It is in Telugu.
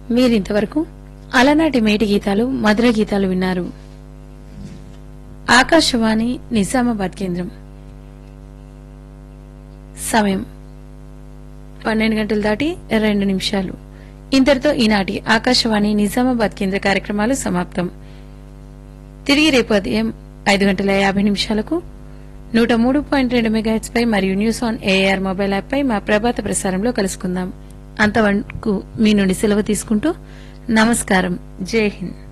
మీరింతవరకు అలనాటి మేటి గీతాలు మధుర గీతాలు విన్నారు ఆకాశవాణి నిజామాబాద్ కేంద్రం సమయం పన్నెండు గంటలు దాటి రెండు నిమిషాలు ఇంతటితో ఈనాటి ఆకాశవాణి నిజామాబాద్ కేంద్ర కార్యక్రమాలు సమాప్తం తిరిగి రేపు ఉదయం ఐదు గంటల యాభై నిమిషాలకు నూట మూడు పాయింట్ రెండు మెగాహెట్స్ పై మరియు news on AIR mobile app పై మా ప్రభాత ప్రసారంలో కలుసుకుందాం అంతవరకు మీ నుండి సెలవు తీసుకుంటూ నమస్కారం జై హింద్